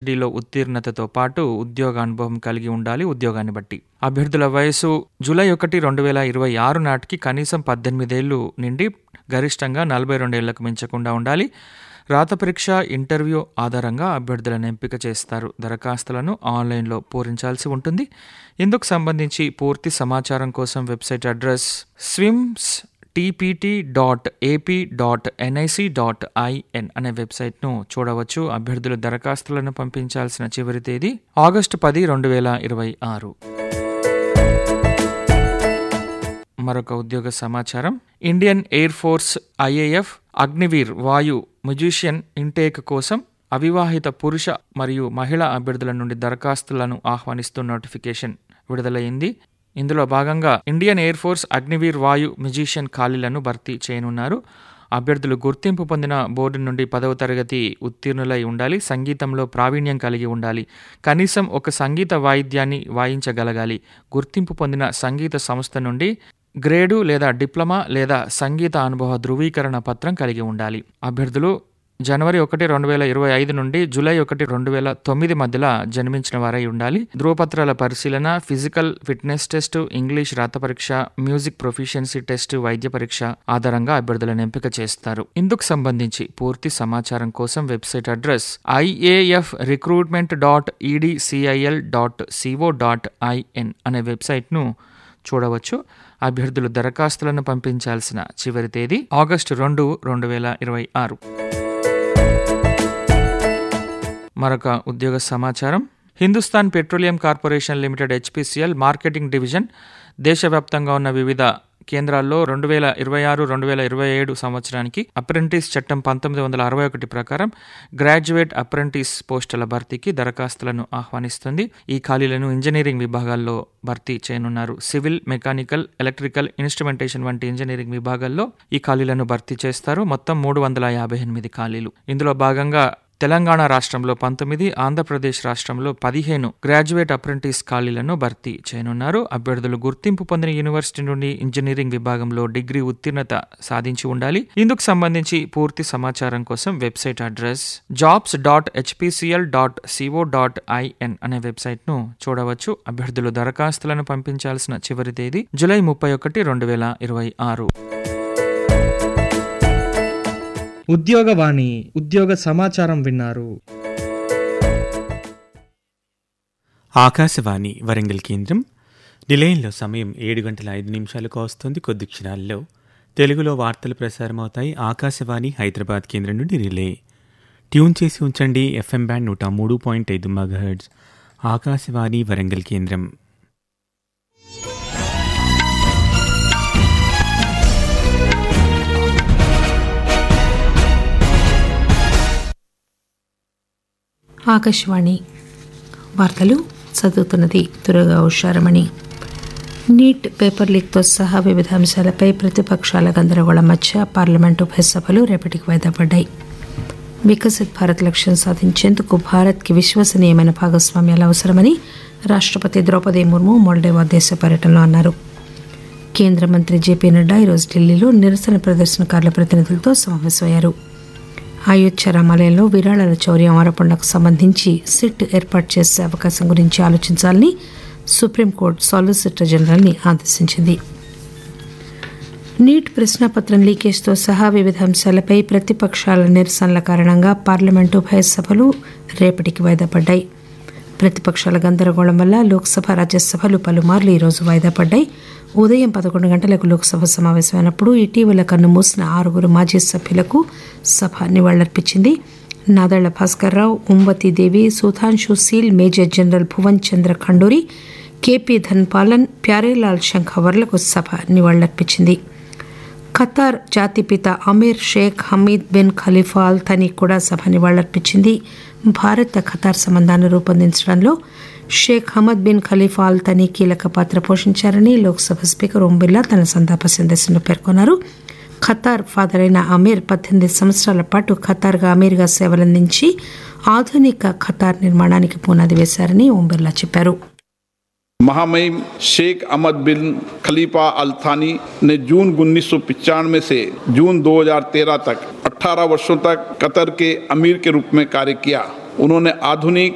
పిహెచ్డిలో ఉత్తీర్ణతతో పాటు ఉద్యోగ అనుభవం కలిగి ఉండాలి ఉద్యోగాన్ని బట్టి అభ్యర్థుల వయసు జూలై ఒకటి రెండు వేల ఇరవై ఆరు నాటికి కనీసం పద్దెనిమిదేళ్లు నిండి గరిష్టంగా నలభై రెండేళ్లకు మించకుండా ఉండాలి రాత పరీక్ష ఇంటర్వ్యూ ఆధారంగా అభ్యర్థులను ఎంపిక చేస్తారు దరఖాస్తులను ఆన్లైన్లో పూరించాల్సి ఉంటుంది ఇందుకు సంబంధించి పూర్తి సమాచారం కోసం website address SVIMS TPT dot AP dot NIC dot IN అనే వెబ్సైట్ను చూడవచ్చు అభ్యర్థులు దరఖాస్తులను పంపించాల్సిన చివరి తేదీ ఆగస్టు పది రెండు వేల ఇరవై ఆరు మరొక ఉద్యోగ సమాచారం Indian air force IAF Agniveer Vayu musician intake కోసం అవివాహిత పురుష మరియు మహిళా అభ్యర్థుల నుండి దరఖాస్తులను ఆహ్వానిస్తూ నోటిఫికేషన్ విడుదలైంది ఇందులో భాగంగా Indian air force Agniveer Vayu musician ఖాళీలను భర్తీ చేయనున్నారు అభ్యర్థులు గుర్తింపు పొందిన బోర్డు నుండి పదవ తరగతి ఉత్తీర్ణులై ఉండాలి సంగీతంలో ప్రావీణ్యం కలిగి ఉండాలి కనీసం ఒక సంగీత వాయిద్యాన్ని వాయించగలగాలి గుర్తింపు పొందిన సంగీత సంస్థ నుండి గ్రేడు లేదా డిప్లొమా లేదా సంగీత అనుభవ ధృవీకరణ పత్రం కలిగి ఉండాలి అభ్యర్థులు జనవరి ఒకటి రెండు వేల ఇరవై ఐదు నుండి జూలై ఒకటి రెండు వేల తొమ్మిది మధ్యలో జన్మించిన వారై ఉండాలి ధృవపత్రాల పరిశీలన ఫిజికల్ ఫిట్నెస్ టెస్ట్ ఇంగ్లీష్ రాత పరీక్ష మ్యూజిక్ ప్రొఫిషియన్సీ టెస్ట్ వైద్య పరీక్ష ఆధారంగా అభ్యర్థులను ఎంపిక చేస్తారు ఇందుకు సంబంధించి పూర్తి సమాచారం కోసం website address IAF recruitment dot EDCIL dot CO dot IN అనే వెబ్సైట్ను చూడవచ్చు అభ్యర్థులు దరఖాస్తులను పంపించాల్సిన చివరి తేదీ ఆగస్టు రెండు రెండు వేల ఇరవై ఆరు మరొక ఉద్యోగ సమాచారం Hindustan petroleum corporation limited HPCL marketing division దేశవ్యాప్తంగా ఉన్న వివిధ కేంద్రాల్లో రెండు వేల ఇరవై ఆరు రెండు వేల ఇరవై ఏడు సంవత్సరానికి అప్రెంటిస్ చట్టం పంతొమ్మిది వందల అరవై ఒకటి ప్రకారం గ్రాడ్యుయేట్ అప్రెంటిస్ పోస్టుల భర్తీకి దరఖాస్తులను ఆహ్వానిస్తుంది ఈ ఖాళీలను ఇంజనీరింగ్ విభాగాల్లో భర్తీ చేయనున్నారు సివిల్ మెకానికల్ ఎలక్ట్రికల్ ఇన్స్ట్రుమెంటేషన్ వంటి ఇంజనీరింగ్ విభాగాల్లో ఈ ఖాళీలను భర్తీ చేస్తారు మొత్తం మూడు వందల యాభై ఎనిమిది ఖాళీలు ఇందులో భాగంగా తెలంగాణ రాష్ట్రంలో పంతొమ్మిది ఆంధ్రప్రదేశ్ రాష్ట్రంలో పదిహేను గ్రాడ్యుయేట్ అప్రెంటిస్ ఖాళీలను భర్తీ చేయనున్నారు అభ్యర్థులు గుర్తింపు పొందిన యూనివర్సిటీ నుండి ఇంజనీరింగ్ విభాగంలో డిగ్రీ ఉత్తీర్ణత సాధించి ఉండాలి ఇందుకు సంబంధించి పూర్తి సమాచారం కోసం website address jobs dot HPCL dot CO dot IN అనే వెబ్సైట్ను చూడవచ్చు అభ్యర్థులు దరఖాస్తులను పంపించాల్సిన చివరి తేదీ జూలై ముప్పై ఒకటి రెండు వేల ఇరవై ఆరు ఉద్యోగవాణి ఉద్యోగ సమాచారం విన్నారు ఆకాశవాణి వరంగల్ కేంద్రం నిలయంలో సమయం ఏడు గంటల ఐదు నిమిషాలకు వస్తుంది కొద్ది క్షణాల్లో తెలుగులో వార్తలు ప్రసారమవుతాయి ఆకాశవాణి హైదరాబాద్ కేంద్రం నుండి రిలే ట్యూన్ చేసి ఉంచండి ఎఫ్ఎం బ్యాండ్ నూట మూడు పాయింట్ ఐదు మెగాహెర్ట్జ్ ఆకాశవాణి వరంగల్ కేంద్రం ఆకాశవాణి వార్తలు చదువుతున్నది దురగా ఉషారమణి నీట్ పేపర్ లీక్తో సహా వివిధ అంశాలపై ప్రతిపక్షాల గందరగోళం మధ్య పార్లమెంటు ఉభయ సభలు రేపటికి వాయిదా పడ్డాయి వికసిత్ భారత్ లక్ష్యం సాధించేందుకు భారత్కి విశ్వసనీయమైన భాగస్వామ్యాలు అవసరమని రాష్ట్రపతి ద్రౌపది ముర్ము మోల్డోవా దేశ పర్యటనలో అన్నారు కేంద్ర మంత్రి జేపీ నడ్డా ఈరోజు ఢిల్లీలో నిరసన ప్రదర్శనకారుల ప్రతినిధులతో సమావేశమయ్యారు అయోధ్య రామాలయంలో విరాళాల చౌర్యం ఆరోపణలకు సంబంధించి సిట్ ఏర్పాటు చేసే అవకాశం గురించి ఆలోచించాలని సుప్రీంకోర్టు సాలిసిటర్ జనరల్ని ఆదేశించింది నీట్ ప్రశ్నాపత్రం లీకేజ్తో సహా వివిధ అంశాలపై ప్రతిపక్షాల నిరసనల కారణంగా పార్లమెంటు ఉభయ సభలు రేపటికి వాయిదా పడ్డాయి ప్రతిపక్షాల గందరగోళం వల్ల లోక్సభ రాజ్యసభలు పలుమార్లు ఈరోజు వాయిదా పడ్డాయి ఉదయం పదకొండు గంటలకు లోక్సభ సమావేశమైనప్పుడు ఇటీవల కన్ను మూసిన ఆరుగురు మాజీ సభ్యులకు సభ నివాళులర్పించింది నాదళ్ల భాస్కర్రావు ఉంబతిదేవి Sudhanshu Seal major general Bhuvan Chandra Khanduri KP Dhanapalan Pyarelal శంఖవర్లకు సభ నివాళులర్పించింది ఖతార్ జాతిపిత అమీర్ Sheikh Hamid bin Khalifa Al Thani కూడా సభ నివాళులర్పించింది భారత ఖతార్ సంబంధాన్ని రూపొందించడంలో Sheikh Hamad bin Khalifa Al Thani కీలక పాత్ర పోషించారని లోక్సభ స్పీకర్ ఓం బిర్లా తన సంతాప సందేశంలో పేర్కొన్నారు ఖతార్ ఫాదర్ అయిన అమీర్ పద్దెనిమిది సంవత్సరాల పాటు ఖతార్గా అమీర్గా సేవలందించి ఆధునిక ఖతార్ నిర్మాణానికి పునాది వేశారని ఓం బిర్లా చెప్పారు महामहिम शेख अहमद बिन खलीफा अल थानी ने जून उन्नीस से जून 2013 तक 18 वर्षों तक कतर के अमीर के रूप में कार्य किया उन्होंने आधुनिक